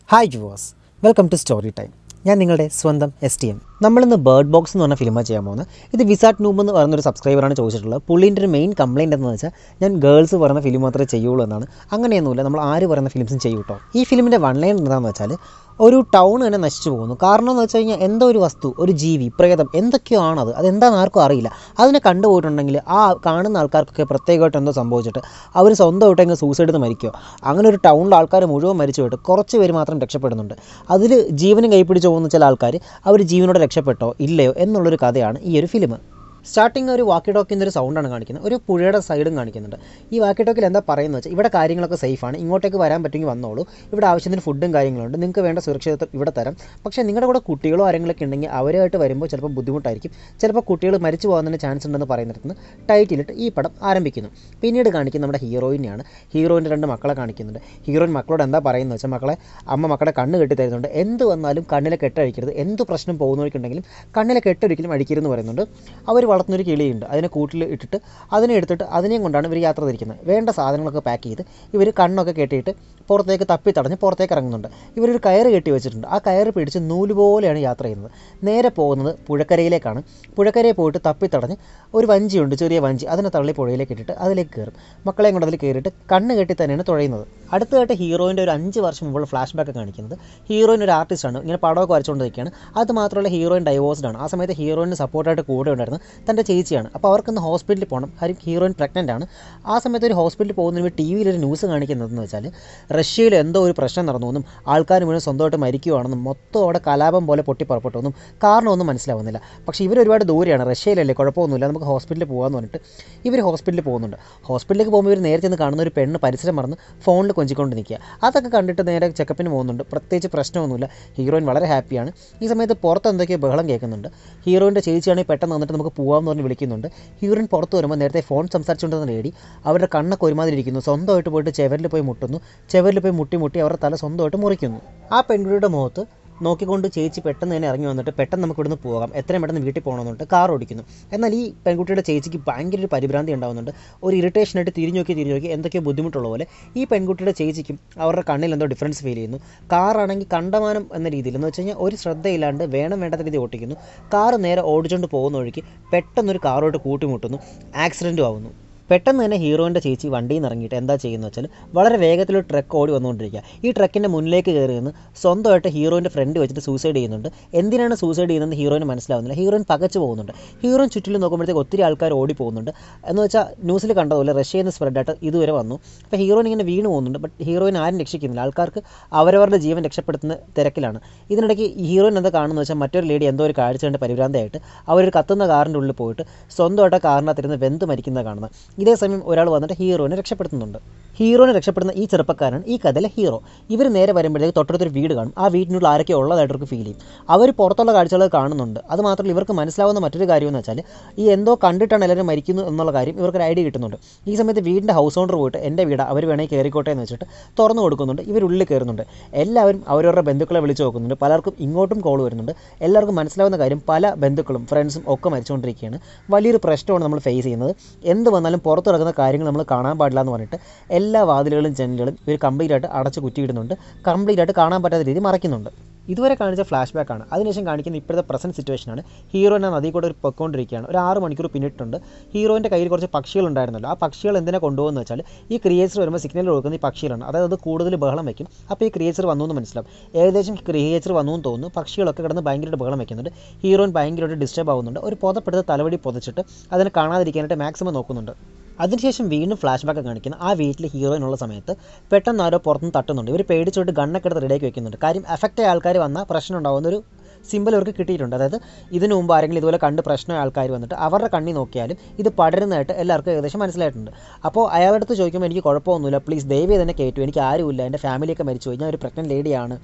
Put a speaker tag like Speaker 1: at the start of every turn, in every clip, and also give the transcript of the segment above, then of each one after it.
Speaker 1: hi ജുവാസ് welcome to story time ഞാൻ നിങ്ങളുടെ സ്വന്തം എസ് ടി എം നമ്മളിന്ന് ബേർഡ് ബോക്സ് എന്ന് പറഞ്ഞ ഫിലിമാണ് ചെയ്യാൻ പോകുന്നത് ഇത് വിസാറ്റ് നൂബ് എന്ന് പറയുന്നൊരു സബ്സ്ക്രൈബറാണ് ചോദിച്ചിട്ടുള്ളത് പുള്ളീൻ്റെ ഒരു മെയിൻ കംപ്ലയിൻ്റ് എന്ന് വെച്ചാൽ ഞാൻ ഗേൾസ് പറയുന്ന ഫിലിം മാത്രമേ ചെയ്യുള്ളൂ എന്നാണ് അങ്ങനെയൊന്നുമില്ല നമ്മൾ ആര് പറയുന്ന ഫിലിംസും ചെയ്യും കേട്ടോ ഈ ഫിലിമിൻ്റെ വൺ ലൈൻ എന്താണെന്ന് വെച്ചാൽ ഒരു ടൗൺ തന്നെ നശിച്ചു പോകുന്നു കാരണം എന്ന് വെച്ച് കഴിഞ്ഞാൽ എന്തോ ഒരു വസ്തു ഒരു ജീവി പ്രേതം എന്തൊക്കെയോ ആണത് അതെന്താണെന്ന് ആർക്കും അറിയില്ല അതിനെ കണ്ടുപോയിട്ടുണ്ടെങ്കിൽ ആ കാണുന്ന ആൾക്കാർക്കൊക്കെ പ്രത്യേകമായിട്ട് എന്തോ സംഭവിച്ചിട്ട് അവർ സ്വന്തമായിട്ട് അങ്ങ് സൂസൈഡ് ചെയ്ത് മരിക്കുക അങ്ങനെ ഒരു ടൗണിലെ ആൾക്കാർ മുഴുവൻ മരിച്ചു പോയിട്ട് കുറച്ച് പേര് മാത്രം രക്ഷപ്പെടുന്നുണ്ട് അതിൽ ജീവനും കൈപ്പിടിച്ച് പോകുന്ന ചില ആൾക്കാർ അവർ ജീവനോടെ രക്ഷപ്പെട്ടോ ഇല്ലയോ എന്നുള്ളൊരു കഥയാണ് ഈ ഒരു ഫിലിം സ്റ്റാർട്ടിങ് ഒരു വാക്കി ടോക്കിൻ്റെ ഒരു സൗണ്ടാണ് കാണിക്കുന്നത് ഒരു പുഴയുടെ സൈഡും കാണിക്കുന്നുണ്ട് ഈ വാക്കി ടോക്കിൽ എന്താ പറയുന്നത് വെച്ചാൽ ഇവിടെ കാര്യങ്ങളൊക്കെ സേഫാണ് ഇങ്ങോട്ടേക്ക് വരാൻ പറ്റുമെങ്കിൽ വന്നോളൂ ഇവിടെ ആവശ്യത്തിന് ഫുഡും കാര്യങ്ങളുണ്ട് നിങ്ങൾക്ക് വേണ്ട സുരക്ഷിതത്വം ഇവിടെ തരാം പക്ഷേ നിങ്ങളുടെ കൂടെ കുട്ടികളോ ആരെങ്കിലൊക്കെ ഉണ്ടെങ്കിൽ അവരുമായിട്ട് വരുമ്പോൾ ചിലപ്പോൾ ബുദ്ധിമുട്ടായിരിക്കും ചിലപ്പോൾ കുട്ടികൾ മരിച്ചു പോകാൻ ചാൻസ് ഉണ്ടെന്ന് പറയുന്നിടത്തുനിന്ന് ടൈറ്റിലിട്ട് ഈ പടം ആരംഭിക്കുന്നു പിന്നീട് കാണിക്കുന്ന നമ്മുടെ ഹീറോയിനെയാണ് ഹീറോയിൻ്റെ രണ്ട് മക്കളെ കാണിക്കുന്നുണ്ട് ഹീറോയിൻ മക്കളോട് എന്താ പറയുന്നത് വെച്ചാൽ മക്കളെ അമ്മ മക്കളെ കണ്ണ് കെട്ടി തരുന്നുണ്ട് എന്ത് വന്നാലും കണ്ണിലെ കെട്ടഴിക്കരുത് എന്ത് പ്രശ്നം പോകുന്നവർക്കുണ്ടെങ്കിലും കണ്ണിലെ കെട്ടൊരിക്കലും അടിക്കരുതെന്ന് പറയുന്നുണ്ട് അവർ വളർത്തുന്നൊരു കിളിയുണ്ട് അതിനെ കൂട്ടിൽ ഇട്ടിട്ട് അതിനെ എടുത്തിട്ട് അതിനെയും കൊണ്ടാണ് ഇവർ യാത്ര തിരിക്കുന്നത് വേണ്ട സാധനങ്ങളൊക്കെ പാക്ക് ചെയ്ത് ഇവർ കണ്ണൊക്കെ കെട്ടിയിട്ട് പുറത്തേക്ക് തപ്പി തടഞ്ഞ് പുറത്തേക്ക് ഇറങ്ങുന്നുണ്ട് ഇവരൊരു കയറ് കെട്ടി വെച്ചിട്ടുണ്ട് ആ കയറ് പിടിച്ച് നൂല് പോലെയാണ് യാത്ര ചെയ്യുന്നത് നേരെ പോകുന്നത് പുഴക്കരയിലേക്കാണ് പുഴക്കരയിൽ പോയിട്ട് തപ്പി തടഞ്ഞ് ഒരു വഞ്ചിയുണ്ട് ചെറിയ വഞ്ചി അതിനെ തള്ളി പുഴയിലേക്ക് ഇട്ടിട്ട് അതിലേക്ക് കയറും മക്കളെയും കൊണ്ട് അതിൽ കയറിയിട്ട് കണ്ണ് കെട്ടി തന്നെയാണ് തുഴയുന്നത് അടുത്തതായിട്ട് ഹീറോയിൻ്റെ ഒരു അഞ്ച് വർഷം മുമ്പുള്ള ഫ്ലാഷ് ബാക്ക് കാണിക്കുന്നത് ഹീറോയിൻ ഒരു ആർട്ടിസ്റ്റാണ് ഇങ്ങനെ പടമൊക്കെ വരച്ചുകൊണ്ടിരിക്കുകയാണ് അത് മാത്രമല്ല ഹീറോയിൻ ഡൈവോഴ്സ്ഡ് ആണ് ആ സമയത്ത് ഹീറോയിന് സപ്പോർട്ടായിട്ട് കൂടെ ഉണ്ടായിരുന്നു തൻ്റെ ചേച്ചിയാണ് അപ്പോൾ അവർക്കൊന്ന് ഹോസ്പിറ്റലിൽ പോകണം കാര്യം ഹീറോയിൻ പ്രഗ്നൻ്റ് ആണ് ആ സമയത്ത് ഒരു ഹോസ്പിറ്റലിൽ പോകുന്നതിന് ടി വിയിൽ ഒരു ന്യൂസ് കാണിക്കുന്നതെന്ന് വെച്ചാൽ റഷ്യയിൽ എന്തോ ഒരു പ്രശ്നം നടന്നുവെന്നും ആൾക്കാർ മുഴുവൻ സ്വന്തമായിട്ട് മരിക്കുവാണെന്നും മൊത്തം അവിടെ കലാപം പോലെ പൊട്ടിപ്പുറപ്പെട്ടെന്നും കാരണമൊന്നും മനസ്സിലാവുന്നില്ല പക്ഷേ ഇവർ ഒരുപാട് ദൂരെയാണ് റഷ്യയിലല്ലേ കുഴപ്പമൊന്നുമില്ല നമുക്ക് ഹോസ്പിറ്റലിൽ പോകാമെന്ന് പറഞ്ഞിട്ട് ഇവർ ഹോസ്പിറ്റലിൽ പോകുന്നുണ്ട് ഹോസ്പിറ്റലിലേക്ക് പോകുമ്പോൾ ഇവർ നേരത്തെ നിന്ന് കാണുന്ന ഒരു പെണ്ണ് പരിസരം മറന്ന് ഫോണിൽ കൊഞ്ചിക്കൊണ്ട് നിൽക്കുക അതൊക്കെ കണ്ടിട്ട് നേരെ ചെക്കപ്പിന് പോകുന്നുണ്ട് പ്രത്യേകിച്ച് പ്രശ്നമൊന്നുമില്ല ഹീറോയിൻ വളരെ ഹാപ്പിയാണ് ഈ സമയത്ത് പുറത്ത് എന്തൊക്കെയോ ബഹളം കേൾക്കുന്നുണ്ട് ഹീറോയിൻ്റെ ചേച്ചിയാണെങ്കിൽ പെട്ടെന്ന് വന്നിട്ട് നമുക്ക് പോകാമെന്ന് പറഞ്ഞ് വിളിക്കുന്നുണ്ട് ഹീറോയിൻ പുറത്ത് വരുമ്പോൾ നേരത്തെ ഫോൺ സംസാരിച്ചുകൊണ്ടിരുന്ന ലേഡി അവരുടെ കണ്ണൊക്കെ ഒരുമാതിരി ഇരിക്കുന്നു സ്വന്തമായിട്ട് പോയിട്ട് ചെവരിൽ പോയി മുട്ടുന്നു ചെവരിൽ പോയി മുട്ടി മുട്ടി അവരുടെ തല സ്വന്തമായിട്ട് മുറിക്കുന്നു ആ പെൺകുട്ടിയുടെ മുഖത്ത് നോക്കിക്കൊണ്ട് ചേച്ചി പെട്ടെന്ന് തന്നെ ഇറങ്ങി വന്നിട്ട് പെട്ടെന്ന് നമുക്ക് ഇവിടുന്ന് പോകാം എത്രയും പെട്ടെന്ന് വീട്ടിൽ പോകണമെന്ന് പറഞ്ഞിട്ട് കാർ ഓടിക്കുന്നു എന്നാൽ ഈ പെൺകുട്ടിയുടെ ചേച്ചിക്ക് ഭയങ്കര ഒരു പരിഭ്രാന്തി ഉണ്ടാകുന്നുണ്ട് ഒരു ഇറിറ്റേഷനായിട്ട് തിരിഞ്ഞു നോക്കി തിരിഞ്ഞു നോക്കി എന്തൊക്കെയോ ബുദ്ധിമുട്ടുള്ള പോലെ ഈ പെൺകുട്ടിയുടെ ചേച്ചിക്കും അവരുടെ കണ്ണിൽ എന്തോ ഡിഫറൻസ് ഫീൽ ചെയ്യുന്നു കാറാണെങ്കിൽ കണ്ടമാനം എന്ന രീതിയിൽ എന്ന് വെച്ച് കഴിഞ്ഞാൽ ഒരു ശ്രദ്ധയില്ലാണ്ട് വേണം വേണ്ടാത്ത രീതി ഓട്ടിക്കുന്നു കാർ നേരെ ഓടിച്ചുകൊണ്ട് പോകുന്ന വഴിക്ക് പെട്ടെന്നൊരു കാറോട്ട് കൂട്ടിമുട്ടുന്നു ആക്സിഡൻറ്റും ആവുന്നു പെട്ടെന്ന് തന്നെ ഹീറോയിൻ്റെ ചേച്ചി വണ്ടിയിൽ നിന്ന് ഇറങ്ങിയിട്ട് എന്താ ചെയ്യുന്നത് വെച്ചാൽ വളരെ വേഗത്തിൽ ഒരു ട്രക്ക് ഓടി വന്നുകൊണ്ടിരിക്കുക ഈ ട്രക്കിൻ്റെ മുന്നിലേക്ക് കയറി നിന്ന് സ്വന്തമായിട്ട് ഹീറോയിൻ്റെ ഫ്രണ്ട് വെച്ചിട്ട് സൂസൈഡ് ചെയ്യുന്നുണ്ട് എന്തിനാണ് സൂസൈഡ് ചെയ്യുന്നത് ഹീറോയിന് മനസ്സിലാവുന്നില്ല ഹീറോയിൻ പകച്ചു പോകുന്നുണ്ട് ഹീറോയിൻ ചുറ്റിലും നോക്കുമ്പോഴത്തേക്ക് ഒത്തിരി ആൾക്കാർ ഓടി പോകുന്നുണ്ട് എന്ന് വെച്ചാൽ ന്യൂസിൽ കണ്ടതുപോലെ റഷ്യയിൽ നിന്ന് സ്പ്രെഡായിട്ട് ഇതുവരെ വന്നു അപ്പോൾ ഹീറോയിൻ ഇങ്ങനെ വീണ് പോകുന്നുണ്ട് ബട്ട് ഹീറോയിൻ ആരും രക്ഷിക്കുന്നില്ല ആൾക്കാർക്ക് അവരവരുടെ ജീവൻ രക്ഷപ്പെടുത്തുന്ന തിരക്കിലാണ് ഇതിനിടയ്ക്ക് ഈ ഹീറോയിൻ എന്താ കാണുന്നത് വെച്ചാൽ മറ്റൊരു ലേഡി എന്തോ ഒരു കാഴ്ച കണ്ട് പരിഭ്രാന്തയായിട്ട് അവരൊരു കത്തുന്ന കാറിൻ്റെ ഉള്ളിൽ പോയിട്ട് സ്വന്തമായിട്ട് കാറിനകത്തിരുന്ന് വെന്ത് മരിക്കുന്നത് കാണുന്നത് ഇതേ സമയം ഒരാൾ വന്നിട്ട് ഹീറോയിനെ രക്ഷപ്പെടുത്തുന്നുണ്ട് ഹീറോയിനെ രക്ഷപ്പെടുന്ന ഈ ചെറുപ്പക്കാരൻ ഈ കഥയിലെ ഹീറോ ഇവർ നേരെ വരുമ്പോഴത്തേക്ക് തൊട്ടടുത്തൊരു വീട് കാണും ആ വീട്ടിനുള്ള ആരൊക്കെ ഉള്ളതായിട്ട് അവർക്ക് ഫീൽ ചെയ്യും അവർ പുറത്തുള്ള കാഴ്ചകൾ കാണുന്നുണ്ട് അത് മാത്രമല്ല ഇവർക്ക് മനസ്സിലാവുന്ന മറ്റൊരു കാര്യം എന്ന് വെച്ചാൽ ഈ എന്തോ കണ്ടിട്ടാണ് എല്ലാവരും മരിക്കുന്നു എന്നുള്ള കാര്യം ഇവർക്ക് ഒരു ഐഡിയ കിട്ടുന്നുണ്ട് ഈ സമയത്ത് വീടിൻ്റെ ഹൗസ് ഓണർ പോയിട്ട് എൻ്റെ വീട് അവർ വേണമെങ്കിൽ കയറിക്കോട്ടെ എന്ന് വെച്ചിട്ട് തുറന്നു കൊടുക്കുന്നുണ്ട് ഇവർ ഉള്ളിൽ കയറുന്നുണ്ട് എല്ലാവരും അവരവരുടെ ബന്ധുക്കളെ വിളിച്ച് നോക്കുന്നുണ്ട് പലർക്കും ഇങ്ങോട്ടും കോൾ വരുന്നുണ്ട് എല്ലാവർക്കും മനസ്സിലാവുന്ന കാര്യം പല ബന്ധുക്കളും ഫ്രണ്ട്സും ഒക്കെ മരിച്ചുകൊണ്ടിരിക്കുകയാണ് വലിയൊരു പ്രശ്നമാണ് നമ്മൾ ഫേസ് ചെയ്യുന്നത് എന്ത് വന്നാലും പുറത്ത് നടക്കുന്ന കാര്യങ്ങൾ നമ്മൾ കാണാൻ പാടില്ല എന്ന് പറഞ്ഞിട്ട് എല്ലാ വാതിലുകളും ജനലുകളും ഇവർ കംപ്ലീറ്റ് ആയിട്ട് അടച്ച് കുറ്റിയിടുന്നുണ്ട് കംപ്ലീറ്റ് ആയിട്ട് കാണാൻ പറ്റാത്ത രീതി മറയ്ക്കുന്നുണ്ട് ഇതുവരെ കാണിച്ച ഫ്ലാഷ് ബാക്ക് ആണ് അതിനുശേഷം കാണിക്കുന്ന ഇപ്പോഴത്തെ പ്രസൻറ്റ് സിറ്റുവേഷനാണ് ഹീറോയിനെ നദി കൂടെ ഒരു പൊയ്ക്കൊണ്ടിരിക്കുകയാണ് ഒരു ആറ് മണിക്കൂർ പിന്നിട്ടുണ്ട് ഹീറോയിൻ്റെ കയ്യിൽ കുറച്ച് പക്ഷികൾ ഉണ്ടായിരുന്നല്ലോ ആ പക്ഷികൾ എന്തിനാ കൊണ്ടുപോകുന്നത് വെച്ചാൽ ഈ ക്രിയേച്ചർ വരുമ്പോൾ സിഗ്നൽ കൊടുക്കുന്ന ഈ പക്ഷികളാണ് അതായത് അത് കൂടുതൽ ബഹളം വയ്ക്കും അപ്പോൾ ഈ ക്രിയേച്ചർ വന്നു എന്ന് മനസ്സിലാവും ഏകദേശം ക്രിയേച്ചർ വന്നു എന്ന് തോന്നുന്നു പക്ഷികളൊക്കെ കിടന്ന് ഭയങ്കരമായിട്ട് ബഹളം വയ്ക്കുന്നുണ്ട് ഹീറോയിൻ ഭയങ്കരമായിട്ട് ഡിസ്റ്റർബ് ആവുന്നുണ്ട് ഒരു പുതപ്പെടുത്ത് തലവടി പൊതിച്ചിട്ട് അതിനെ കാണാതിരിക്കാനായിട്ട് മാക്സിമം നോക്കുന്നുണ്ട് അതിനുശേഷം വീണ്ടും ഫ്ലാഷ് ബാക്ക് കാണിക്കുന്ന ആ വീട്ടിൽ ഹീറോയിൻ ഉള്ള സമയത്ത് പെട്ടെന്ന് ആരോ പുറത്തുനിന്ന് തട്ടുന്നുണ്ട് ഇവർ പേടിച്ചോട്ട് ഗണ്ണൊക്കെ എടുത്ത് റെഡിയാക്കി വെക്കുന്നുണ്ട് കാര്യം എഫക്റ്റ് ആയ ആൾക്കാർ വന്നാൽ പ്രശ്നം ഉണ്ടാകുന്ന ഒരു സിമ്പിൾ അവർക്ക് കിട്ടിയിട്ടുണ്ട് അതായത് ഇതിനു മുമ്പ് ആരെങ്കിലും ഇതുപോലെ കണ്ട് പ്രശ്നമായ ആൾക്കാർ വന്നിട്ട് അവരുടെ കണ്ണി നോക്കിയാലും ഇത് പടരുന്നതായിട്ട് എല്ലാവർക്കും ഏകദേശം മനസ്സിലായിട്ടുണ്ട് അപ്പോൾ അയാളുടെ അടുത്ത് ചോദിക്കുമ്പോൾ എനിക്ക് കുഴപ്പമൊന്നുമില്ല പ്ലീസ് ദയവേ തന്നെ കയറ്റു എനിക്ക് ആരുമില്ല എൻ്റെ ഫാമിലിയൊക്കെ മരിച്ചു പോയി ഞാൻ ഒരു പ്രഗ്നൻറ്റ് ലേഡിയാണ്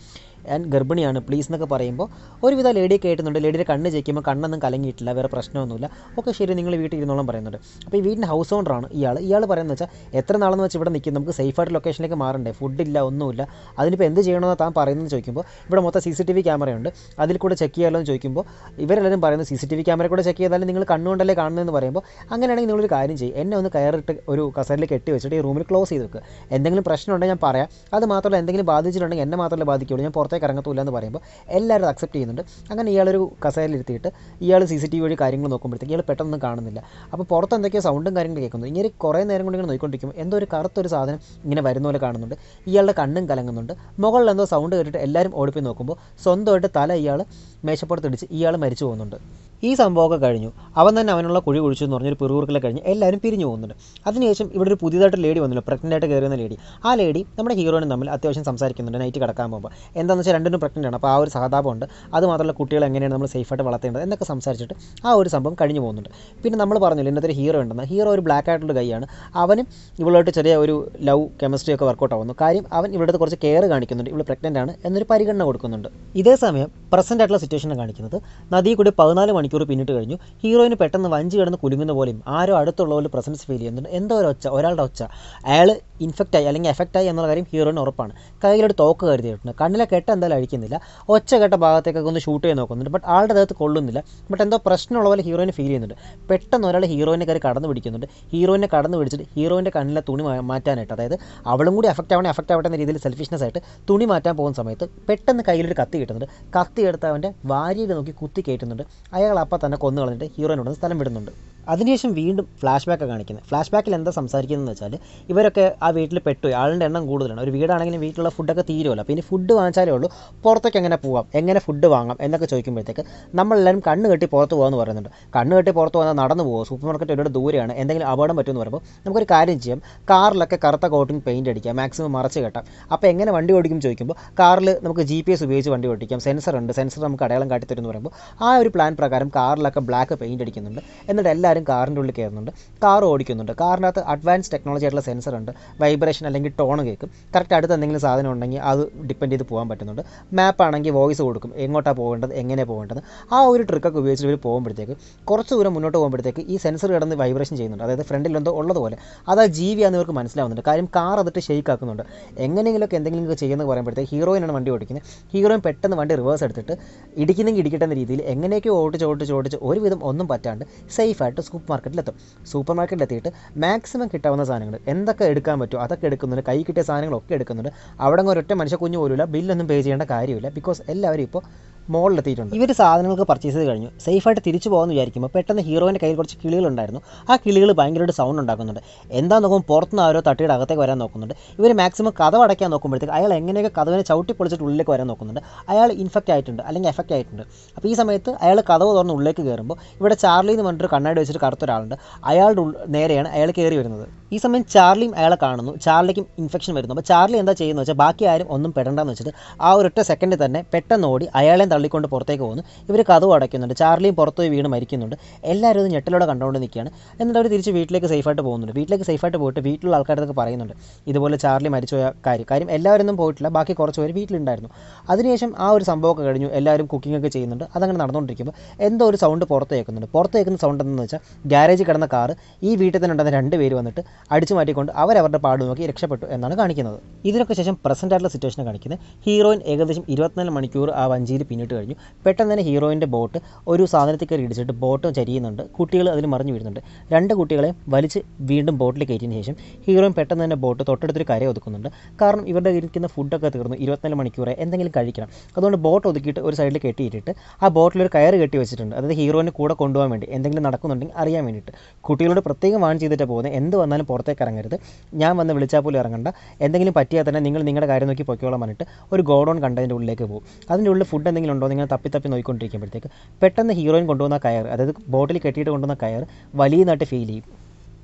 Speaker 1: ഞാൻ ഗർഭിണിയാണ് പ്ലീസ് എന്നൊക്കെ പറയുമ്പോൾ ഒരുവിധ ലേഡിയെ കേട്ടുന്നുണ്ട് ലേഡിയുടെ കണ്ണ് ചെക്കുമ്പോൾ കണ്ണൊന്നും കലങ്ങിയിട്ടില്ല വേറെ പ്രശ്നമൊന്നുമില്ല ഓക്കെ ശരി നിങ്ങൾ വീട്ടിൽ ഇരുന്നോളം പറയുന്നുണ്ട് അപ്പോൾ ഈ വീടിൻ്റെ ഹൗസ് ഓണറാണ് ഇയാൾ ഇയാൾ പറയുന്നത് വെച്ചാൽ എത്ര നാളെന്ന് വെച്ചാൽ ഇവിടെ നിൽക്കും നമുക്ക് സേഫായിട്ട് ലൊക്കേഷനിലേക്ക് മാറണ്ടേ ഫുഡില്ല ഒന്നുമില്ല അതിനിപ്പോൾ എന്ത് ചെയ്യണമെന്ന് താൻ പറയുന്നത് ചോദിക്കുമ്പോൾ ഇവിടെ മൊത്തം സി സി ടി വി ക്യാമറയുണ്ട് അതിൽ കൂടെ ചെക്ക് ചെയ്യാമല്ലോ എന്ന് ചോദിക്കുമ്പോൾ ഇവരെല്ലാവരും പറയുന്നത് C C T V camera കൂടെ ചെക്ക് ചെയ്താലും നിങ്ങൾ കണ്ണുകൊണ്ടല്ലേ കാണുന്നതെന്ന് പറയുമ്പോൾ അങ്ങനെയാണെങ്കിൽ നിങ്ങളൊരു കാര്യം ചെയ്യും എന്നെ ഒന്ന് കയറിട്ട് ഒരു കസേരയിൽ കെട്ടി വെച്ചിട്ട് ഈ റൂമിൽ ക്ലോസ് ചെയ്ത് വെക്കുക എന്തെങ്കിലും പ്രശ്നമുണ്ടെങ്കിൽ ഞാൻ പറയാം അത് മാത്രമല്ല എന്തെങ്കിലും ബാധിച്ചിട്ടുണ്ടെങ്കിൽ എന്നെ മാത്രമല്ലേ ബാധിക്കുള്ളൂ ഞാൻ പുറത്തേക്ക് ഇറങ്ങത്തില്ല എന്ന് പറയുമ്പോൾ എല്ലാവരും അക്സെപ്റ്റ് ചെയ്യുന്നുണ്ട് അങ്ങനെ ഇയാളൊരു കസേരയിലിരുത്തിയിട്ട് ഇയാൾ സി സി ടി വി വഴി കാര്യങ്ങൾ നോക്കുമ്പോഴത്തേക്ക് ഇയാൾ പെട്ടെന്ന് കാണുന്നില്ല അപ്പോൾ പുറത്ത് എന്തൊക്കെയോ സൗണ്ടും കാര്യങ്ങളും കേൾക്കുന്നു ഇങ്ങനെ കുറേ നേരം കൊണ്ട് ഇങ്ങനെ നോക്കിക്കൊണ്ടിരിക്കും എന്തോ ഒരു കറുത്തൊരു സാധനം ഇങ്ങനെ വരുന്ന പോലെ കാണുന്നുണ്ട് ഇയാളുടെ കണ്ണും കലങ്ങുന്നുണ്ട് മുകളിൽ എന്തോ സൗണ്ട് കേട്ടിട്ട് എല്ലാവരും ഓടിപ്പോയി നോക്കുമ്പോൾ സ്വന്തമായിട്ട് തല ഇയാൾ മേശപ്പുറത്തിടിച്ച് ഇയാൾ മരിച്ചു പോകുന്നുണ്ട് ഈ സംഭവമൊക്കെ കഴിഞ്ഞു അവൻ തന്നെ അവനുള്ള കുഴി കുഴിച്ചു എന്ന് പറഞ്ഞൊരു പിറുകുറുക്കലെ കഴിഞ്ഞ് എല്ലാവരും പിരിഞ്ഞു പോകുന്നുണ്ട് അതിനുശേഷം ഇവിടെ ഒരു പുതിയതായിട്ട് ലേഡി വന്നല്ലോ പ്രഗ്നൻ്റ് ആയിട്ട് കയറുന്ന ലേഡി ആ ലേഡി നമ്മുടെ ഹീറോയിനും തമ്മിൽ അത്യാവശ്യം സംസാരിക്കുന്നുണ്ട് നൈറ്റ് കിടക്കാൻ പോകുമ്പോൾ എന്താണെന്ന് വെച്ചാൽ രണ്ടിനും പ്രഗ്നൻ്റ് ആണ് അപ്പോൾ ആ ഒരു സഹതാപമുണ്ട് അത് മാത്രമല്ല കുട്ടികളെ എങ്ങനെയാണ് നമ്മൾ സേഫായിട്ട് വളർത്തേണ്ടത് എന്നൊക്കെ സംസാരിച്ചിട്ട് ആ ഒരു സംഭവം കഴിഞ്ഞു പോകുന്നുണ്ട് പിന്നെ നമ്മൾ പറഞ്ഞില്ല ഇന്നത്തെ ഒരു ഹീറോ ഉണ്ടെന്ന് ഹീറോ ഒരു ബ്ലാക്ക് ആയിട്ടുള്ള കൈയാണ് അവനും ഇവളോട്ട് ചെറിയ ഒരു ലവ് കെമിസ്ട്രി ഒക്കെ വർക്കൗട്ട് ആവുന്നു കാര്യം അവൻ ഇവിടുത്തെ കുറച്ച് കെയർ കാണിക്കുന്നുണ്ട് ഇവൾ പ്രഗ്നൻ്റ് ആണ് എന്നൊരു പരിഗണന കൊടുക്കുന്നുണ്ട് ഇതേ സമയം പ്രസൻ്റ് ആയിട്ടുള്ള സിറ്റുവേഷനെ കാണിക്കുന്നത് നദിയിൽ കൂടി പതിനാല് മണിക്കൂർ പിന്നിട്ട് കഴിഞ്ഞു ഹീറോയിന് പെട്ടെന്ന് വഞ്ചി കിടന്ന് കുലുങ്ങുന്ന പോലെയും ആരോ അടുത്തുള്ള പോലെ പ്രസൻസ് ഫീൽ ചെയ്യുന്നുണ്ട് എന്തോ ഒരു ഒച്ച ഒരാളുടെ ഒച്ച അയാൾ ഇൻഫെക്റ്റ് ആയി അല്ലെങ്കിൽ എഫക്റ്റ് ആയി എന്നുള്ള കാര്യം ഹീറോയിന് ഉറപ്പാണ് കയ്യിലൊരു തോക്ക് കരുതിയിട്ടുണ്ട് കണ്ണിലെ കെട്ട് എന്തായാലും അഴിക്കുന്നില്ല ഒച്ച കേട്ട ഭാഗത്തേക്കൊക്കെ ഒന്ന് ഷൂട്ട് ചെയ്ത് നോക്കുന്നുണ്ട് ബട്ട് ആളുടെ ദേഹത്ത് കൊള്ളുന്നില്ല ബട്ട് എന്തോ പ്രശ്നമുള്ള പോലെ ഹീറോയിന് ഫീൽ ചെയ്യുന്നുണ്ട് പെട്ടെന്ന് ഒരാൾ ഹീറോയിനെ കയറി കടന്നു പിടിക്കുന്നുണ്ട് ഹീറോയിനെ കടന്നു പിടിച്ചിട്ട് ഹീറോയിൻ്റെ കണ്ണിലെ തുണി മാ- മാറ്റാനായിട്ട് അതായത് അവളും കൂടി എഫക്റ്റ് ആവണേ എഫക്റ്റ് ആവട്ടെ എന്ന രീതിയിൽ സെൽഫിഷ്നെസ് ആയിട്ട് തുണി മാറ്റാൻ പോകുന്ന സമയത്ത് പെട്ടെന്ന് കയ്യിലൊരു കത്തി കിട്ടുന്നുണ്ട് കത്തി എടുത്ത് അവൻ്റെ വാരിയിൽ നോക്കി കുത്തി കയറ്റുന്നുണ്ട് അയാൾ അപ്പം തന്നെ കൊന്നു കളഞ്ഞിട്ട് ഹീറോയിനോട് സ്ഥലം വിടുന്നുണ്ട് അതിനുശേഷം വീണ്ടും ഫ്ലാഷ് ബാക്ക് കാണിക്കുന്നത് ഫ്ലാഷ് ബാക്കിൽ എന്താ സംസാരിക്കുന്നതെന്ന് വെച്ചാൽ ഇവരൊക്കെ ആ വീട്ടിൽ പെട്ടുപോയി ആളുടെ എണ്ണം കൂടുതലാണ് ഒരു വീടാണെങ്കിലും വീട്ടിലുള്ള ഫുഡൊക്കെ തീരുമല്ലോ അപ്പോൾ ഇനി ഫുഡ് വാങ്ങിച്ചാലേ ഉള്ളൂ പുറത്തേക്ക് എങ്ങനെ പോവാം എങ്ങനെ ഫുഡ് വാങ്ങാം എന്നൊക്കെ ചോദിക്കുമ്പോഴത്തേക്ക് നമ്മളെല്ലാവരും കണ്ണ് കെട്ടി പുറത്ത് പോകാമെന്ന് പറയുന്നുണ്ട് കണ്ണ് കെട്ടി പുറത്ത് പോകാൻ നടന്നു പോകുമോ സൂപ്പർ മാർക്കറ്റ് ഒരുപാട് ദൂരെയാണ് എന്തെങ്കിലും അപകടം പറ്റുമെന്ന് പറയുമ്പോൾ നമുക്കൊരു കാര്യം ചെയ്യാം കാറിലൊക്കെ കറുത്ത കോട്ടിങ് പെയിൻറ്റ് അടിക്കാം മാക്സിമം മറച്ച് കെട്ടാം അപ്പോൾ എങ്ങനെ വണ്ടി ഓടിക്കും ചോദിക്കുമ്പോൾ കാറിൽ നമുക്ക് ജി പി എസ് ഉപയോഗിച്ച് വണ്ടി ഓടിക്കാം സെൻസർ ഉണ്ട് സെൻസർ നമുക്ക് അടയാളം കാട്ടിത്തരും എന്ന് പറയുമ്പോൾ ആ ഒരു പ്ലാൻ പ്രകാരം കാറിലൊക്കെ ബ്ലാക്ക് പെയിൻറ്റ് അടിക്കുന്നുണ്ട് എന്നിട്ട് എല്ലാവരും കാറിൻ്റെ ഉള്ളിൽ കയറുന്നുണ്ട് കാർ ഓടിക്കുന്നുണ്ട് കാറിനകത്ത് അഡ്വാൻസ് ടെക്നോളജി ആയിട്ടുള്ള സെൻസർ ഉണ്ട് വൈബ്രേഷൻ അല്ലെങ്കിൽ ടോൺ കേൾക്കും കറക്റ്റ് അടുത്ത് എന്തെങ്കിലും സാധനം ഉണ്ടെങ്കിൽ അത് ഡിപ്പെൻഡ് ചെയ്ത് പോകാൻ പറ്റുന്നുണ്ട് മാപ്പ് ആണെങ്കിൽ വോയിസ് കൊടുക്കും എങ്ങോട്ടാണ് പോകേണ്ടത് എങ്ങനെ പോകേണ്ടത് ആ ഒരു ട്രിക്കൊക്കെ ഉപയോഗിച്ചിട്ട് ഇവർ പോകുമ്പോഴത്തേക്ക് കുറച്ച് ദൂരം മുന്നോട്ട് പോകുമ്പോഴത്തേക്ക് ഈ സെൻസർ കിടന്ന് വൈബ്രേഷൻ ചെയ്യുന്നുണ്ട് അതായത് ഫ്രണ്ടിൽ എന്തോ ഉള്ളതുപോലെ അത് ആ ജീവിയാന്ന് ഇവർക്ക് മനസ്സിലാവുന്നുണ്ട് കാര്യം കാർ അതിട്ട് ഷെയ്ക്ക് ആക്കുന്നുണ്ട് എങ്ങനെയെങ്കിലുമൊക്കെ എന്തെങ്കിലും ചെയ്യുന്നത് പറയുമ്പോഴത്തേക്ക് ഹീറോയിനാണ് വണ്ടി ഓടിക്കുന്നത് ഹീറോയിൻ പെട്ടെന്ന് വണ്ടി റിവേഴ്സ് എടുത്തിട്ട് ഇടിക്കുന്നെങ്കിൽ ഇടിക്കട്ടെ എന്ന രീതിയിൽ എങ്ങനെയൊക്കെ ഓടിച്ച് ഓടിച്ച് ഓടിച്ച് ഒരുവിധം ഒന്നും പറ്റാണ്ട് സേഫായിട്ട് സൂപ്പർ മാർക്കറ്റിലെത്തും സൂപ്പർ മാർക്കറ്റിലെത്തിയിട്ട് മാക്സിമം കിട്ടാവുന്ന സാധനങ്ങൾ എന്തൊക്കെ എടുക്കാൻ പറ്റുമോ അതൊക്കെ എടുക്കുന്നുണ്ട് കൈ കിട്ടിയ സാധനങ്ങളൊക്കെ എടുക്കുന്നുണ്ട് അവിടെ അങ്ങ് ഒരൊറ്റ മനുഷ്യ കുഞ്ഞു പോലുമില്ല ബില്ലൊന്നും പേ ചെയ്യേണ്ട കാര്യമില്ല ബിക്കോസ് എല്ലാവരും ഇപ്പോൾ മോളിലെത്തിയിട്ടുണ്ട് ഇവർ സാധനങ്ങൾക്ക് പർച്ചേസ് ചെയ്ത് കഴിഞ്ഞു സേഫായിട്ട് തിരിച്ചു പോകാമെന്ന് വിചാരിക്കുമ്പോൾ പെട്ടെന്ന് ഹീറോയിൻ്റെ കയ്യിൽ കുറച്ച് കിളികളുണ്ടായിരുന്നു ആ കിളികൾ ഭയങ്കരമായിട്ട് സൗണ്ട് ഉണ്ടാക്കുന്നുണ്ട് എന്താ നോക്കുമ്പോൾ പുറത്തുനിന്ന് ആരോ തട്ടിയുടെ അകത്തേക്ക് വരാൻ നോക്കുന്നുണ്ട് ഇവർ മാക്സിമം കഥ അടയ്ക്കാൻ നോക്കുമ്പോഴത്തേക്ക് അയാൾ എങ്ങനെയൊക്കെ കഥവിനെ ചവിട്ടി പൊളിച്ചിട്ട് ഉള്ളിലേക്ക് വരാൻ നോക്കുന്നുണ്ട് അയാൾ ഇൻഫെക്റ്റ് ആയിട്ടുണ്ട് അല്ലെങ്കിൽ എഫക്റ്റ് ആയിട്ടുണ്ട് അപ്പോൾ ഈ സമയത്ത് അയാൾ കഥവ് തുറന്ന് ഉള്ളിലേക്ക് കയറുമ്പോൾ ഇവിടെ ചാർലി എന്ന് പറഞ്ഞിട്ട് കണ്ണാടി വെച്ചിട്ട് കറുത്ത ഒരാളുണ്ട് അയാളുടെ ഉൾ- നേരെയാണ് അയാൾ കയറി വരുന്നത് ഈ സമയം ചാർലിയും അയാളെ കാണുന്നു ചാർലിക്കും ഇൻഫെക്ഷൻ വരുന്നു അപ്പോൾ ചാർലി എന്താ ചെയ്യുന്നത് വെച്ചാൽ ബാക്കി ആരും ഒന്നും പെടണ്ടെന്ന് വെച്ചിട്ട് ആ ഒരൊറ്റ സെക്കൻഡിൽ തന്നെ പെട്ടെന്ന് ഓടി അയാളെയും തള്ളിക്കൊണ്ട് പുറത്തേക്ക് പോകുന്നു ഇവർ കഥവ് അടയ്ക്കുന്നുണ്ട് ചാർലിയും പുറത്ത് പോയി വീണ് മരിക്കുന്നുണ്ട് എല്ലാവരും ഇത് ഞെട്ടലോടെ കണ്ടുകൊണ്ട് നിൽക്കുകയാണ് എന്നിട്ട് അവർ തിരിച്ച് വീട്ടിലേക്ക് സേഫായിട്ട് പോകുന്നുണ്ട് വീട്ടിലേക്ക് സേഫായിട്ട് പോയിട്ട് വീട്ടിലുള്ള ആൾക്കാരൊക്കെ പറയുന്നുണ്ട് ഇതുപോലെ ചാർലി മരിച്ചുപോയ കാര്യം കാര്യം എല്ലാവരും ഒന്നും പോയിട്ടില്ല ബാക്കി കുറച്ച് പേര് വീട്ടിലുണ്ടായിരുന്നു അതിനുശേഷം ആ ഒരു സംഭവമൊക്കെ കഴിഞ്ഞു എല്ലാവരും കുക്കിംഗ് ഒക്കെ ചെയ്യുന്നുണ്ട് അതങ്ങനെ നടന്നുകൊണ്ടിരിക്കുമ്പോൾ എന്തോ ഒരു സൗണ്ട് പുറത്ത് കേൾക്കുന്നുണ്ട് പുറത്ത് കേൾക്കുന്ന സൗണ്ട് എന്തെന്ന് വെച്ചാൽ ഗ്യാരേജിൽ കിടന്ന കാറ് ഈ വീട്ടിൽ തന്നെ ഉണ്ടായിരുന്ന രണ്ട് പേര് വന്നിട്ട് അടിച്ചു മാറ്റിക്കൊണ്ട് അവരവരുടെ പാട് നോക്കി രക്ഷപ്പെട്ടു എന്നാണ് കാണിക്കുന്നത് ഇതിനൊക്കെ ശേഷം പ്രസൻ്റ് ആയിട്ടുള്ള സിറ്റുവേഷൻ കാണിക്കുന്നത് ഹീറോയിൻ ഏകദേശം ഇരുപത്തിനാല് മണിക്കൂർ ആ വഞ്ചിയിൽ പിന്നിട്ട് കഴിഞ്ഞു പെട്ടെന്ന് തന്നെ ഹീറോയിൻ്റെ ബോട്ട് ഒരു സാധനത്തിൽ കയറി ഇടിച്ചിട്ട് ബോട്ട് ചരിയുന്നുണ്ട് കുട്ടികൾ അതിൽ മറിഞ്ഞു വീഴുന്നുണ്ട് രണ്ട് കുട്ടികളെ വലിച്ച് വീണ്ടും ബോട്ടിൽ കയറ്റിയതിന് ശേഷം ഹീറോയിൻ പെട്ടെന്ന് തന്നെ ബോട്ട് തൊട്ടടുത്തൊരു കര ഒതുക്കുന്നുണ്ട് കാരണം ഇവരുടെ ഇരിക്കുന്ന ഫുഡൊക്കെ തീർന്നു ഇരുപത്തിനാല് മണിക്കൂറെ എന്തെങ്കിലും കഴിക്കണം അതുകൊണ്ട് ബോട്ട് ഒതുക്കിയിട്ട് ഒരു സൈഡിൽ കെട്ടിയിട്ടിട്ട് ആ ബോട്ടിലൊരു കയറ് കെട്ടി വെച്ചിട്ടുണ്ട് അതായത് ഹീറോയിനെ കൂടെ കൊണ്ടുപോകാൻ വേണ്ടി എന്തെങ്കിലും നടക്കുന്നുണ്ടെങ്കിൽ അറിയാൻ വേണ്ടിയിട്ട് കുട്ടികളോട് പ്രത്യേകം വാൺ ചെയ്തിട്ട് പോകുന്നത് എന്ത് വന്നാലും പുറത്തേക്ക് ഇറങ്ങരുത് ഞാൻ വന്ന് വിളിച്ചാൽ പോലും ഇറങ്ങണ്ട എന്തെങ്കിലും പറ്റിയാൽ തന്നെ നിങ്ങൾ നിങ്ങളുടെ കാര്യം നോക്കി പൊയ്ക്കോളാൻ പറഞ്ഞിട്ട് ഒരു ഗോഡൗൺ കണ്ടതിൻ്റെ ഉള്ളിലേക്ക് പോകും അതിൻ്റെ ഉള്ളിൽ ഫുഡ് എന്തെങ്കിലും ഉണ്ടോ നിങ്ങൾ തപ്പി തപ്പി നോക്കിക്കൊണ്ടിരിക്കുമ്പോഴത്തേക്ക് പെട്ടെന്ന് ഹീറോയിൻ കൊണ്ടുവന്ന കയർ അതായത് ബോട്ടിൽ കെട്ടിയിട്ട് കൊണ്ടുവന്ന കയർ വലിയതായിട്ട് ഫീൽ ചെയ്യും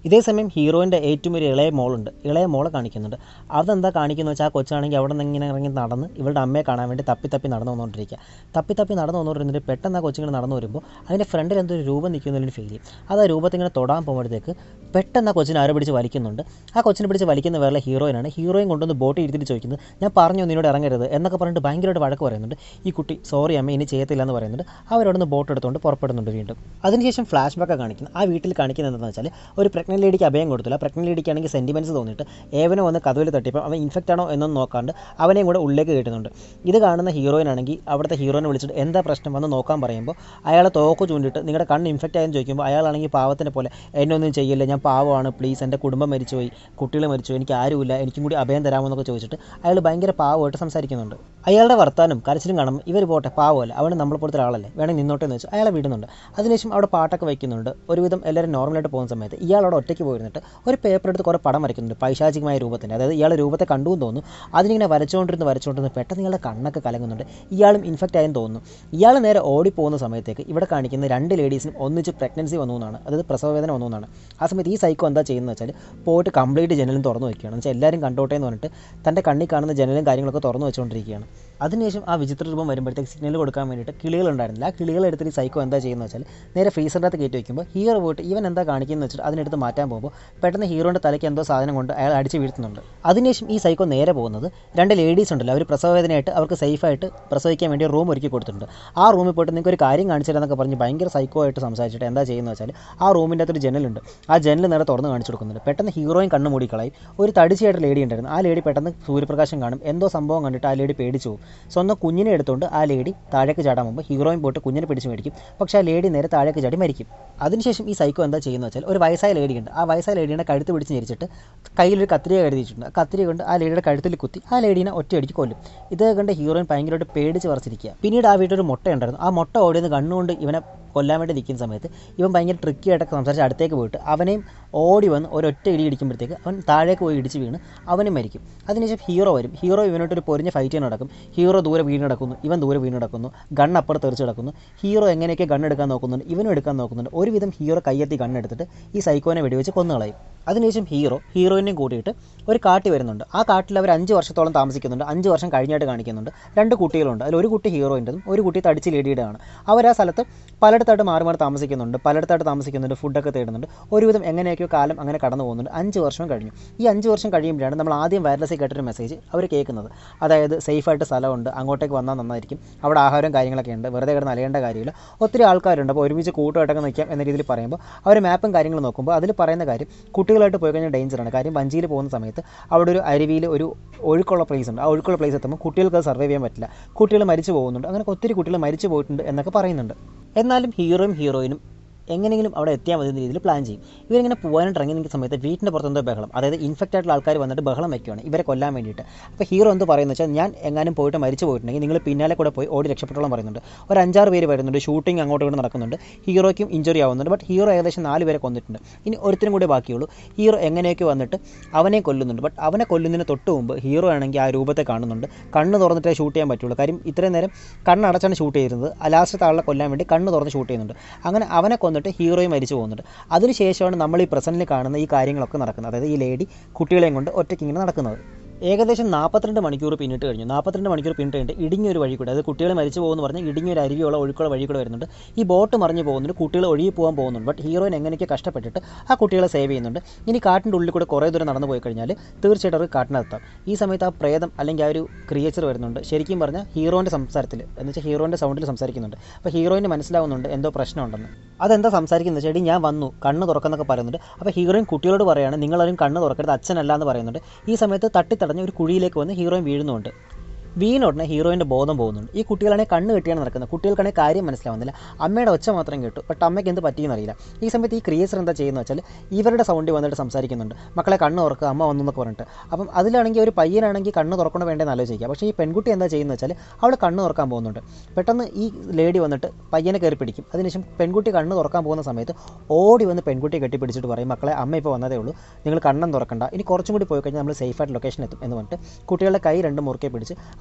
Speaker 1: ഇതേ സമയം ഹീറോയിൻ്റെ ഏറ്റവും ഒരു ഇളയ മോളുണ്ട് ഇളയ മോളെ കാണിക്കുന്നുണ്ട് അതെന്താ കാണിക്കുന്നത് വെച്ചാൽ ആ കൊച്ചാണെങ്കിൽ അവിടെ നിന്ന് ഇങ്ങനെ ഇറങ്ങി നടന്ന് ഇവളുടെ അമ്മയെ കാണാൻ വേണ്ടി തപ്പി തപ്പി നടന്നു വന്നുകൊണ്ടിരിക്കുക തപ്പി തപ്പി നടന്നു വന്നുകൊണ്ടിരുന്നിട്ട് പെട്ടെന്ന് ആ കൊച്ചിങ്ങനെ നടന്നു വരുമ്പോൾ അതിൻ്റെ ഫ്രണ്ടിൽ എന്തോ ഒരു രൂപം നിൽക്കുന്നതിന് ഫീൽ ചെയ്യും അത് ആ രൂപത്തെ ഇങ്ങനെ തൊടാൻ പോകുമ്പോഴത്തേക്ക് പെട്ടെന്ന് ആ കൊച്ചിനെ ആരോ പിടിച്ച് വലിക്കുന്നുണ്ട് ആ കൊച്ചിനെ പിടിച്ച് വലിക്കുന്ന വേറെ ഹീറോയിനാണ് ഹീറോയിൻ കൊണ്ടുവന്ന് ബോട്ട് ഇരുത്തിട്ട് ചോദിക്കുന്നത് ഞാൻ പറഞ്ഞു നിന്നോട് ഇറങ്ങരുത് എന്നൊക്കെ പറഞ്ഞിട്ട് ഭയങ്കരമായിട്ട് വഴക്ക് പറയുന്നുണ്ട് ഈ കുട്ടി സോറി അമ്മ ഇനി ചെയ്യത്തില്ല എന്ന് പറയുന്നുണ്ട് അവരവിടുന്ന് ബോട്ട് എടുത്തുകൊണ്ട് പുറപ്പെടുന്നുണ്ട് വീണ്ടും അതിനുശേഷം ഫ്ലാഷ് ബാക്ക് കാണിക്കുന്നത് ആ വീട്ടിൽ കാണിക്കുന്നത് എന്താണെന്ന് വെച്ചാൽ ഒരു പ്രഗ്നൻറ്റ് ലേഡിക്ക് അഭയം കൊടുത്തില്ല പ്രഗ്നൻറ്റ് ലേഡിക്കാണെങ്കിൽ സെൻറ്റിമെൻറ്റ്സ് തോന്നിയിട്ട് ഏവനെ വന്ന് കഥവിൽ തട്ടിയപ്പോൾ അവൻ ഇൻഫെക്റ്റ് ആണോ എന്നൊന്നും നോക്കാണ്ട് അവനെയും കൂടെ ഉള്ളിലേക്ക് കയറ്റുന്നുണ്ട് ഇത് കാണുന്ന ഹീറോയിൻ ആണെങ്കിൽ അവിടുത്തെ ഹീറോയിനെ വിളിച്ചിട്ട് എന്താ പ്രശ്നം വന്ന് നോക്കാൻ പറയുമ്പോൾ അയാളെ തോക്ക് ചൂണ്ടിട്ട് നിങ്ങളുടെ കണ്ണ് ഇൻഫെക്റ്റ് ആയെന്ന് ചോദിക്കുമ്പോൾ അയാളാണെങ്കിൽ പാവത്തിനെ പോലെ എന്നെ ഒന്നും ചെയ്യില്ല ഞാൻ പാവമാണ് പ്ലീസ് എൻ്റെ കുടുംബം മരിച്ചുപോയി കുട്ടികൾ മരിച്ചു എനിക്ക് ആരുമില്ല എനിക്കും കൂടി അഭയം തരാമോ എന്നൊക്കെ ചോദിച്ചിട്ട് അയാൾ ഭയങ്കര പാവമായിട്ട് സംസാരിക്കുന്നുണ്ട് അയാളുടെ വർത്താനം കരച്ചിലും കാണുമ്പോൾ ഇവർ പോട്ടെ പാവമല്ല അവന് നമ്മളെ പോലത്തെ ഒരാളല്ലേ വേണമെങ്കിൽ നിന്നോട്ടെ എന്ന് വെച്ച് അയാളെ വിടുന്നുണ്ട് അതിനുശേഷം അവിടെ പാട്ടൊക്കെ വയ്ക്കുന്നുണ്ട് ഒരുവിധം എല്ലാവരും നോർമലായിട്ട് പോകുന്ന സമയത്ത് ഇയാൾ അവിടെ ഒറ്റയ്ക്ക് പോയിരുന്നിട്ട് ഒരു പേപ്പർ എടുത്ത് കുറേ പടം വരയ്ക്കുന്നുണ്ട് പൈശാചികമായ രൂപത്തിൻ്റെ അതായത് ഇയാളെ രൂപത്തെ കണ്ടു എന്ന് തോന്നുന്നു അതിനിങ്ങനെ വരച്ചുകൊണ്ടിരുന്ന് വരച്ചുകൊണ്ടിരുന്ന് പെട്ടെന്ന് ഇയാളുടെ കണ്ണൊക്കെ കലങ്ങുന്നുണ്ട് ഇയാളും ഇൻഫെക്റ്റ് ആയെന്ന് തോന്നുന്നു ഇയാൾ നേരെ ഓടിപ്പോകുന്ന സമയത്തേക്ക് ഇവിടെ കാണിക്കുന്ന രണ്ട് ലേഡീസിനും ഒന്നിച്ച് പ്രഗ്നൻസി വന്നു എന്നാണ് അതായത് പ്രസവവേദന വന്നു എന്നാണ് ആ സമയത്ത് ഈ സൈക്കോ എന്താ ചെയ്യുന്നത് വെച്ചാൽ പോയിട്ട് കംപ്ലീറ്റ് ജനലും തുറന്നു വയ്ക്കുകയാണ് എന്ന് വെച്ചാൽ എല്ലാവരും കണ്ടോട്ടെ എന്ന് പറഞ്ഞിട്ട് തൻ്റെ കണ്ണിൽ കാണുന്ന ജനലും കാര്യങ്ങളൊക്കെ തുറന്നു വെച്ചുകൊണ്ടിരിക്കുകയാണ് അതിനുശേഷം ആ വിചിത്ര രൂപം വരുമ്പോഴത്തേക്ക് സിഗ്നൽ കൊടുക്കാൻ വേണ്ടിയിട്ട് കിളികളുണ്ടായിരുന്നില്ല ആ കിളികൾ എടുത്തിട്ട് ഈ സൈക്കോ എന്താ ചെയ്യുന്നത് വെച്ചാൽ നേരെ ഫ്രീസറിൻ്റെ അകത്ത് കയറ്റി വയ്ക്കുമ്പോൾ ഹീറോ പോയിട്ട് ഇവൻ എന്താ കാണിക്കുന്നത് വെച്ചിട്ട് അതിനെടുത്ത് മാറ്റാൻ പോകുമ്പോൾ പെട്ടെന്ന് ഹീറോൻ്റെ തലയ്ക്ക് എന്തോ സാധനം കൊണ്ട് അയാൾ അടിച്ച് വീഴ്ത്തുന്നുണ്ട് അതിനുശേഷം ഈ സൈക്കോ നേരെ പോകുന്നത് രണ്ട് ലേഡീസ് ഉണ്ടല്ലോ അവർ പ്രസവവേദനയായിട്ട് അവർക്ക് സേഫായിട്ട് പ്രസവിക്കാൻ വേണ്ടി റൂം ഒരുക്കി കൊടുത്തിട്ടുണ്ട് ആ റൂമിൽ പോയിട്ട് നിങ്ങൾക്ക് ഒരു കാര്യം കാണിച്ചില്ലെന്നൊക്കെ പറഞ്ഞ് ഭയങ്കര സൈക്കോ ആയിട്ട് സംസാരിച്ചിട്ട് എന്താ ചെയ്യുന്നത് വെച്ചാൽ ആ റൂമിൻ്റെ അകത്തൊരു ജനലുണ്ട് ആ ജനൽ നേരെ തുറന്ന് കാണിച്ചു കൊടുക്കുന്നുണ്ട് പെട്ടെന്ന് ഹീറോയും കണ്ണ് മൂടിക്കളയും ഒരു തടിച്ചയായിട്ട് ലേഡി ഉണ്ടായിരുന്നു ആ ലേഡി പെട്ടെന്ന് സൂര്യപ്രകാശം കാണും എന്തോ സംഭവം കണ്ടിട്ട് ആ ലേഡി പേടിച്ചു പോകും സ്വന്തം കുഞ്ഞിനെ എടുത്തുകൊണ്ട് ആ ലേഡി താഴേക്ക് ചാടാൻ മുമ്പ് ഹീറോയും പോയിട്ട് കുഞ്ഞിനെ പിടിച്ച് മേടിക്കും പക്ഷേ ആ ലേഡി നേരെ താഴേക്ക് ചാടി മരിക്കും അതിനുശേഷം ഈ സൈക്കോ എന്താ ചെയ്യുന്നത് വെച്ചാൽ ഒരു വയസ്സായ ലേഡി ഉണ്ട് ആ വയസ്സായ ലേഡിയുടെ കഴുത്ത് പിടിച്ച് ഞെരിച്ചിട്ട് കയ്യിലൊരു കത്രിക കരുതിയിട്ടുണ്ട് ആ കത്രിക കൊണ്ട് ആ ലേഡിയുടെ കഴുത്തിൽ കുത്തി ആ ലേഡീനെ ഒറ്റയടിക്ക് കൊല്ലും ഇത് കണ്ട് ഹീറോയിൻ ഭയങ്കരമായിട്ട് പേടിച്ച് വറച്ചിരിക്കുക പിന്നീട് ആ വീട്ടിൽ ഒരു മുട്ട ഉണ്ടായിരുന്നു ആ മുട്ട ഓടിയെന്ന് കണ്ണുകൊണ്ട് ഇവനെ കൊല്ലാൻ വേണ്ടി നിൽക്കുന്ന സമയത്ത് ഇവൻ ഭയങ്കര ട്രിക്കി ആയിട്ടൊക്കെ സംസാരിച്ച് അടുത്തേക്ക് പോയിട്ട് അവനെയും ഓടി വന്ന് ഒരൊറ്റ ഇടി ഇടിക്കുമ്പോഴത്തേക്ക് അവൻ താഴേക്ക് പോയി ഇടിച്ച് വീണ് അവനും മരിക്കും അതിനുശേഷം ഹീറോ വരും ഹീറോ ഇവനോട്ടൊരു പൊരിഞ്ഞ ഫൈറ്റ് നടക്കും ഹീറോ ദൂരെ വീണ് കിടക്കുന്നു ഇവൻ ദൂരെ വീണ് കിടക്കുന്നു ഗൺ അപ്പുറത്ത് തെറിച്ച് കിടക്കുന്നു ഹീറോ എങ്ങനെയൊക്കെ ഗൺ എടുക്കാൻ നോക്കുന്നുണ്ട് ഇവനും എടുക്കാൻ നോക്കുന്നുണ്ട് ഒരുവിധം ഹീറോ കയ്യെത്തി ഗണ്ണെടുത്തിട്ട് ഈ സൈക്കോനെ വെടിവെച്ച് കൊന്നു കളയും അതിനുശേഷം ഹീറോ ഹീറോയിനെയും കൂട്ടിയിട്ട് ഒരു കാട്ടി വരുന്നുണ്ട് ആ കാട്ടിൽ അവർ അഞ്ച് വർഷത്തോളം താമസിക്കുന്നുണ്ട് അഞ്ച് വർഷം കഴിഞ്ഞായിട്ട് കാണിക്കുന്നുണ്ട് രണ്ട് കുട്ടികളുണ്ട് അതിൽ ഒരു കുട്ടി ഹീറോയിൻ്റെതും ഒരു കുട്ടി തടിച്ച് ലേഡിയുടെ ആണ് അവർ ആ സ്ഥലത്ത് പലയിടത്തായിട്ട് മാറി മാറി താമസിക്കുന്നുണ്ട് പലയിടത്തായിട്ട് താമസിക്കുന്നുണ്ട് ഫുഡൊക്കെ തേടുന്നുണ്ട് ഒരുവിധം എങ്ങനെയൊക്കെയോ കാലം അങ്ങനെ കടന്നു പോകുന്നുണ്ട് അഞ്ച് വർഷം കഴിഞ്ഞു ഈ അഞ്ച് വർഷം കഴിയുമ്പോഴാണ് നമ്മൾ ആദ്യം വയർലെസ്സിൽ കേട്ടൊരു മെസ്സേജ് അവർ കേൾക്കുന്നത് അതായത് സേഫായിട്ട് സ്ഥലമുണ്ട് അങ്ങോട്ടേക്ക് വന്നാൽ നന്നായിരിക്കും അവിടെ ആഹാരവും കാര്യങ്ങളൊക്കെ ഉണ്ട് വെറുതെ കിടന്ന് അലയേണ്ട കാര്യമില്ല ഒത്തിരി ആൾക്കാരുണ്ട് അപ്പോൾ ഒരുമിച്ച് കൂട്ടുമായിട്ടൊക്കെ നിൽക്കാം എന്ന രീതിയിൽ പറയുമ്പോൾ അവർ മാപ്പും കാര്യങ്ങളും നോക്കുമ്പോൾ അതിൽ പറയുന്ന കാര്യം കുട്ടികളായിട്ട് പോയി കഴിഞ്ഞാൽ ഡേഞ്ചറാണ് കാര്യം വഞ്ചിയിൽ പോകുന്ന സമയത്ത് അവിടെ ഒരു അരുവിയിൽ ഒരു ഒഴുക്കുള്ള പ്ലേസ് ഉണ്ട് ആ ഒഴുക്കുള്ള പ്ലേസ് എത്തുമ്പോൾ കുട്ടികൾക്ക് അത് സർവൈവ് ചെയ്യാൻ പറ്റില്ല കുട്ടികൾ മരിച്ചു പോകുന്നുണ്ട് അങ്ങനെ ഒത്തിരി കുട്ടികൾ മരിച്ചു പോയിട്ടുണ്ട് എന്നൊക്കെ പറയുന്നുണ്ട് എന്നാലും ഹീറോയും ഹീറോയിനും എങ്ങനെയെങ്കിലും അവിടെ എത്തിയാൽ മതി എന്ന രീതിയിൽ പ്ലാൻ ചെയ്യും ഇവരിങ്ങനെ പോകാനായിട്ട് ഇറങ്ങി നിൽക്കുന്ന സമയത്ത് വീട്ടിൻ്റെ പുറത്തെന്തോ ബഹളം അതായത് ഇൻഫെക്റ്റ് ആയിട്ടുള്ള ആൾക്കാർ വന്നിട്ട് ബഹളം വയ്ക്കുകയാണ് ഇവരെ കൊല്ലാൻ വേണ്ടിയിട്ട് അപ്പോൾ ഹീറോ എന്ത് പറയുന്നത് വെച്ചാൽ ഞാൻ എങ്ങാനും പോയിട്ട് മരിച്ചു പോയിട്ടുണ്ടെങ്കിൽ നിങ്ങൾ പിന്നാലെ കൂടെ പോയി ഓടി രക്ഷപ്പെട്ടോളം പറയുന്നുണ്ട് ഒരു അഞ്ചാറ് പേര് വരുന്നുണ്ട് ഷൂട്ടിംഗ് അങ്ങോട്ടും ഇങ്ങോട്ട് നടക്കുന്നുണ്ട് ഹീറോയ്ക്കും ഇഞ്ചുറി ആവുന്നുണ്ട് ബട്ട് ഹീറോ ഏകദേശം നാല് പേരെ കൊന്നിട്ടുണ്ട് ഇനി ഒരുത്തിനും കൂടെ ബാക്കിയുള്ളൂ ഹീറോ എങ്ങനെയൊക്കെ വന്നിട്ട് അവനെ കൊല്ലുന്നുണ്ട് ബട്ട് അവനെ കൊല്ലുന്നതിന് തൊട്ട് മുമ്പ് ഹീറോ ആണെങ്കിൽ ആ രൂപത്തെ കാണുന്നുണ്ട് കണ്ണ് തുറന്നിട്ടേ ഷൂട്ട് ചെയ്യാൻ പറ്റുള്ളൂ കാര്യം ഇത്രയും നേരം കണ്ണടച്ചാണ് ഷൂട്ട് ചെയ്തിരുന്നത് ലാസ്റ്റ് ആളെ കൊല്ലാൻ വേണ്ടി കണ്ണ് തുറന്ന് ഷൂട്ട് ചെയ്യുന്നുണ്ട് അങ്ങനെ അവനെ കൊന്നിട്ട് ഹീറോയും മരിച്ചു പോകുന്നുണ്ട് അതിനുശേഷമാണ് നമ്മൾ ഈ പ്രസൻറ്റിൽ കാണുന്ന ഈ കാര്യങ്ങളൊക്കെ നടക്കുന്നത് അതായത് ഈ ലേഡി കുട്ടികളെയും കൊണ്ട് ഒറ്റയ്ക്ക് ഇങ്ങനെ നടക്കുന്നത് ഏകദേശം നാൽപ്പത്തിരണ്ട് മണിക്കൂർ പിന്നിട്ട് കഴിഞ്ഞു നാൽപ്പത്തിരണ്ട് മണിക്കൂർ പിന്നിട്ട് കഴിഞ്ഞിട്ട് ഇടിഞ്ഞൊരു വഴി കൂടെ അതായത് കുട്ടികൾ മരിച്ചു പോകുമെന്ന് പറഞ്ഞാൽ ഇടിഞ്ഞൊരു അരുവിയുള്ള ഒഴുക്കുള്ള വഴി കൂടെ വരുന്നുണ്ട് ഈ ബോട്ട് മറിഞ്ഞു പോകുന്നുണ്ട് കുട്ടികൾ ഒഴുകി പോകാൻ പോകുന്നുണ്ട് ബട്ട് ഹീറോയിൻ എങ്ങനെയൊക്കെ കഷ്ടപ്പെട്ടിട്ട് ആ കുട്ടികളെ സേവ് ചെയ്യുന്നുണ്ട് ഇനി കാട്ടിൻ്റെ ഉള്ളിൽ കൂടെ കുറേ ദൂരം നടന്നു പോയി കഴിഞ്ഞാൽ തീർച്ചയായിട്ടും അവർക്ക് കാട്ടിനകത്താം ഈ സമയത്ത് ആ പ്രേതം അല്ലെങ്കിൽ ആ ഒരു ക്രിയേച്ചർ വരുന്നുണ്ട് ശരിക്കും പറഞ്ഞാൽ ഹീറോൻ്റെ സംസാരത്തിൽ എന്ന് വെച്ചാൽ ഹീറോൻ്റെ സൗണ്ടിൽ സംസാരിക്കുന്നുണ്ട് അപ്പോൾ ഹീറോയിന് മനസ്സിലാവുന്നുണ്ട് എന്തോ പ്രശ്നമുണ്ടെന്ന് അതെന്താ സംസാരിക്കുന്നത് ചേട്ടി ഞാൻ വന്നു കണ്ണ് തുറക്കുന്നൊക്കെ പറയുന്നുണ്ട് അപ്പോൾ ഹീറോയിൻ കുട്ടികളോട് പറയാണ് നിങ്ങളാരും കണ്ണ് തുറക്കരുത് അച്ഛനല്ല എന്ന് പറയുന്നുണ്ട് ഈ സമയത്ത് തട്ടിത്തടഞ്ഞ് ഒരു കുഴിയിലേക്ക് വന്ന് ഹീറോയിൻ വീഴുന്നുണ്ട് വീണ ഉടനെ ഹീറോയിൻ്റെ ബോധം പോകുന്നുണ്ട് ഈ കുട്ടികളാണെങ്കിൽ കണ്ണ് കെട്ടിയാണ് നടക്കുന്നത് കുട്ടികൾക്കാണെങ്കിൽ കാര്യം മനസ്സിലാവുന്നില്ല അമ്മയുടെ ഒച്ച മാത്രം കേട്ടു ബട്ട് അമ്മയ്ക്ക് എന്ത് പറ്റിയെന്ന് അറിയില്ല ഈ സമയത്ത് ഈ ക്രിയേച്ചർ എന്താ ചെയ്യുന്നത് വെച്ചാൽ ഇവരുടെ സൗണ്ടിൽ വന്നിട്ട് സംസാരിക്കുന്നുണ്ട് മക്കളെ കണ്ണ് തുറക്കുക അമ്മ വന്നു എന്നൊക്കെ പറഞ്ഞിട്ട് അപ്പം അതിലാണെങ്കിൽ ഒരു പയ്യനാണെങ്കിൽ കണ്ണ് തുറക്കണം വേണ്ടതെന്ന് ആലോചിക്കുക പക്ഷേ ഈ പെൺകുട്ടി എന്താ ചെയ്യുന്നത് വെച്ചാൽ അവൾ കണ്ണ് തുറക്കാൻ പോകുന്നുണ്ട് പെട്ടെന്ന് ഈ ലേഡി വന്നിട്ട് പയ്യനെ കയറി പിടിക്കും അതിനുശേഷം പെൺകുട്ടി കണ്ണ് തുറക്കാൻ പോകുന്ന സമയത്ത് ഓടി വന്ന് പെൺകുട്ടിയെ കെട്ടിപ്പിടിച്ചിട്ട് പറയും മക്കളെ അമ്മ ഇപ്പോൾ വന്നതേ ഉള്ളൂ നിങ്ങൾ കണ്ണം തുറക്കണ്ട ഇനി കുറച്ചും കൂടി പോയി കഴിഞ്ഞാൽ നമ്മൾ സേഫായിട്ട് ലൊക്കേഷൻ എത്തും എന്ന് പറഞ്ഞിട്ട് കുട്ടികളുടെ കൈ രണ്ടും മുറുക്കെ പിടിച്ച്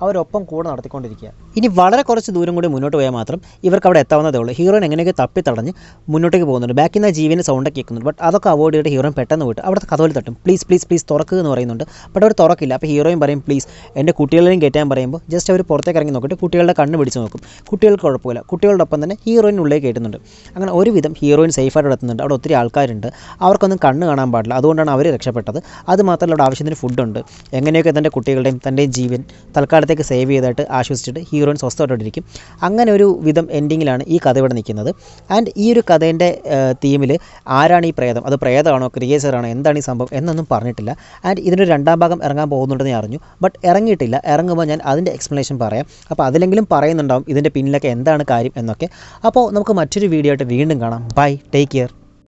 Speaker 1: അവരൊപ്പം കൂടെ നടത്തിക്കൊണ്ടിരിക്കുക ഇനി വളരെ കുറച്ച് ദൂരം കൂടി മുന്നോട്ട് പോയാൽ മാത്രം ഇവർക്ക് അവിടെ എത്താവുന്നതേ ഉള്ളൂ ഹീറോയിൻ എങ്ങനെയൊക്കെ തപ്പി തടഞ്ഞ് മുന്നോട്ടേക്ക് പോകുന്നുണ്ട് ബാക്കിൽ നിന്ന് ജീവന് സൗണ്ടൊക്കെ കേൾക്കുന്നുണ്ട് ബട്ട് അതൊക്കെ അവോയ്ഡ് ചെയ്തിട്ട് ഹീറോയിൻ പെട്ടെന്ന് പോയിട്ട് അവിടുത്തെ കഥയിൽ തട്ടും പ്ലീസ് പ്ലീസ് പ്ലീസ് തുറക്കുക എന്ന് പറയുന്നുണ്ട് ബട്ട് അവർ തുറക്കില്ല അപ്പോൾ ഹീറോയിൻ പറയും പ്ലീസ് എൻ്റെ കുട്ടികളെയും കയറ്റാൻ പറയുമ്പോൾ ജസ്റ്റ് അവർ പുറത്തേക്ക് ഇറങ്ങി നോക്കിയിട്ട് കുട്ടികളുടെ കണ്ണ് പിടിച്ച് നോക്കും കുട്ടികൾക്ക് കുഴപ്പമില്ല കുട്ടികളുടെ ഒപ്പം തന്നെ ഹീറോയിൻ ഉള്ളിലേക്ക് കയറ്റുന്നുണ്ട് അങ്ങനെ ഒരുവിധം ഹീറോയിൻ സേഫായിട്ട് എത്തുന്നുണ്ട് അവിടെ ഒത്തിരി ആൾക്കാരുണ്ട് അവർക്കൊന്നും കണ്ണ് കാണാൻ പാടില്ല അതുകൊണ്ടാണ് അവർ രക്ഷപ്പെട്ടത് അത് മാത്രമല്ല അവിടെ ആവശ്യത്തിന് ഫുഡുണ്ട് എങ്ങനെയൊക്കെ തൻ്റെ കുട്ടികളുടെയും തൻ്റെയും ജീവൻ തൽക്കാലത്തേക്ക് സേവ് ചെയ്തിട്ട് ആശ്വസിച്ചിട്ട് ഹീറോയിൻ സ്വസ്ഥമായിട്ടിരിക്കും അങ്ങനെ ഒരു വിധം എൻഡിങ്ങിലാണ് ഈ കഥ ഇവിടെ നിൽക്കുന്നത് ആൻഡ് ഈ ഒരു കഥേൻ്റെ തീമിൽ ആരാണ് ഈ പ്രേതം അത് പ്രേതമാണോ ക്രിയേച്ചറാണോ എന്താണ് ഈ സംഭവം എന്നൊന്നും പറഞ്ഞിട്ടില്ല ആൻഡ് ഇതിനൊരു രണ്ടാം ഭാഗം ഇറങ്ങാൻ പോകുന്നുണ്ടെന്ന് ഞാൻ അറിഞ്ഞു ബട്ട് ഇറങ്ങിയിട്ടില്ല ഇറങ്ങുമ്പോൾ ഞാൻ അതിൻ്റെ എക്സ്പ്ലനേഷൻ പറയാം അപ്പോൾ അതിലെങ്കിലും പറയുന്നുണ്ടാവും ഇതിൻ്റെ പിന്നിലൊക്കെ എന്താണ് കാര്യം എന്നൊക്കെ അപ്പോൾ നമുക്ക് മറ്റൊരു വീഡിയോ ആയിട്ട് വീണ്ടും കാണാം ബൈ ടേക്ക് കെയർ